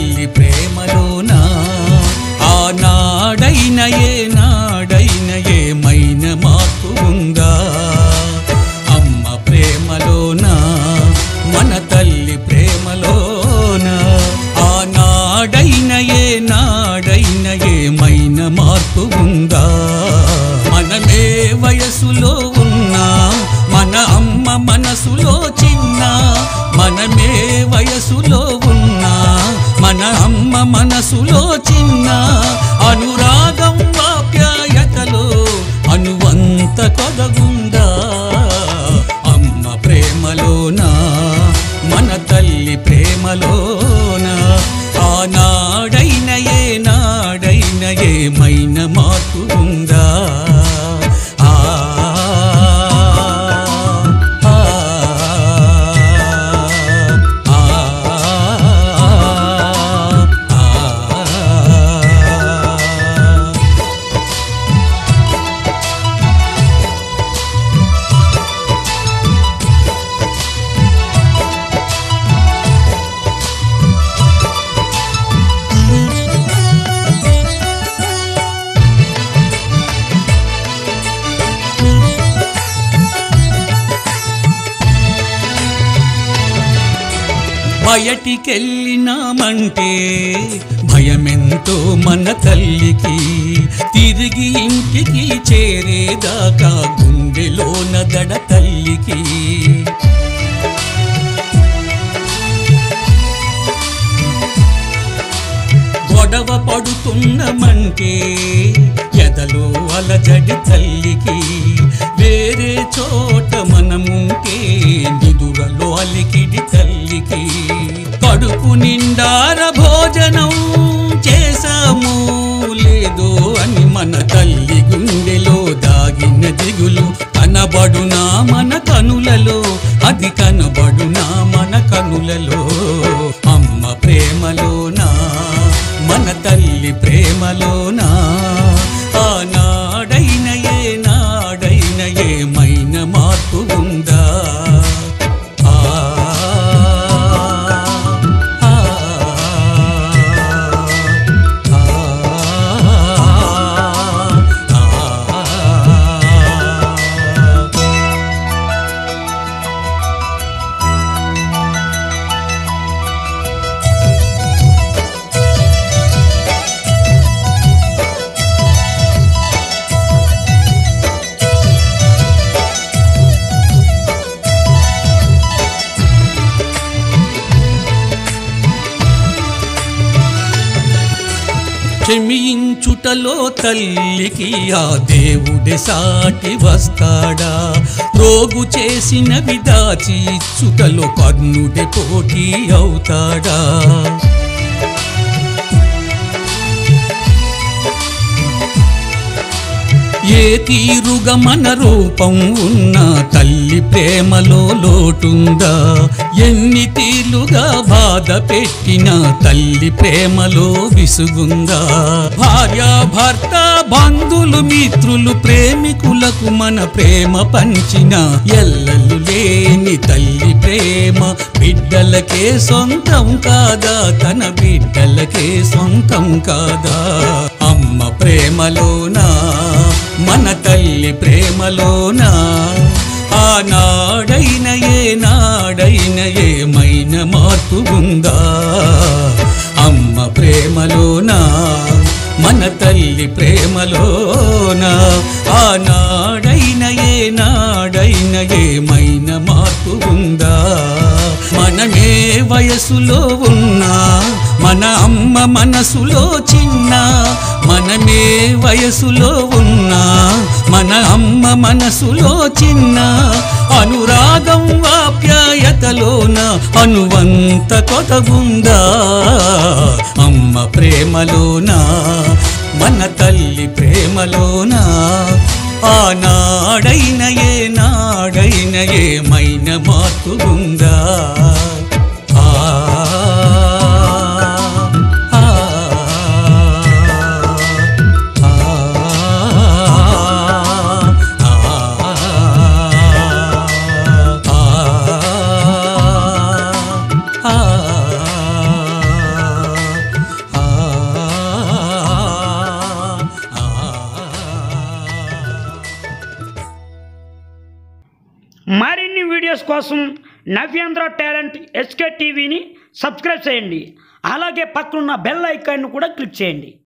తల్లి ప్రేమలోనా ఆనాడైన ఏ నాడైన ఏమైన మార్పు ఉందా అమ్మ ప్రేమలోనా మన తల్లి ప్రేమలోనా ఆనాడైన ఏ నాడైన ఏమైన మార్పు ఉందా మనమే వయసులో ఉన్నా మన అమ్మ మనసులో చిన్న మనమే వయసులో ఉన్నా మన అమ్మ మనసులో చిన్న అనురాగం వాప్యాయతలో అనువంత కొదగుందా అమ్మ ప్రేమలోనా మన తల్లి ప్రేమలోనా ఆనాడైన ఏ నాడైన ఏమైన మార్పు ఉందా ఆ ఆ, ఆ, ఆ. బయటికెళ్ళినామంటే భయమెంతో మన తల్లికి తిరిగి ఇంటికి చేరేదాకా గుండెలోన దడ తల్లికి గొడవ పడుతున్నమంటే ఎదలో అలజడి తల్లికి వేరే చోట మనముంటే నిదురలో అలికిడి తల్లికి కడుపు నిండార భోజనం చేశాము లేదో అని మన తల్లి గుండెలో దాగిన దిగులు కనబడునా మన కనులలో అది కనబడునా మన కనులలో అమ్మ ప్రేమలోనా మన తల్లి ప్రేమలోనా ఆనాడైన ఏ నాడైన ఏమైన మార్పు ఉందా ఆ ఆ, ఆ, ఆ. క్షమించుటలో తల్లికి ఆ దేవుడి సాటి వస్తాడా రోగు చేసిన విదాచి ఇచ్చుటలో కర్ణుడి పోటీ అవుతాడా ఏ తీరుగా మన రూపం ఉన్న తల్లి ప్రేమలో లోటుందా ఎన్ని తీర్లుగా బాధ పెట్టిన తల్లి ప్రేమలో విసుగుందా భార్య భర్త బంధులు మిత్రులు ప్రేమికులకు మన ప్రేమ పంచిన ఎల్లలు లేని తల్లి ప్రేమ బిడ్డలకే సొంతం కాదా తన బిడ్డలకే సొంతం కాదా అమ్మ ప్రేమలోనా మన తల్లి ప్రేమలోనా ఆనాడైన ఏ నాడైన ఏమైన మార్పు ఉందా అమ్మ ప్రేమలోనా మన తల్లి ప్రేమలోనా ఆనాడైన ఏ నాడైన ఏమైన మార్పు ఉందా మనమే వయసులో ఉన్నా మన అమ్మ మనసులో చిన్న మనమే వయసులో ఉన్నా మన అమ్మ మనసులో చిన్న అనురాగం వాప్యాయతలోన అనువంత కొతగుందా అమ్మ ప్రేమలోనా మన తల్లి ప్రేమలోనా ఆనాడైన ఏ నాడైన ఏమైన మార్పు ఉందా ఆ ఆ, ఆ, ఆ, ఆ, ఆ. కోసం నవ్యాంధ్ర టాలెంట్ ఎస్కే టీవీని సబ్స్క్రైబ్ చేయండి అలాగే పక్కనున్న బెల్ ఐకాన్ను కూడా క్లిక్ చేయండి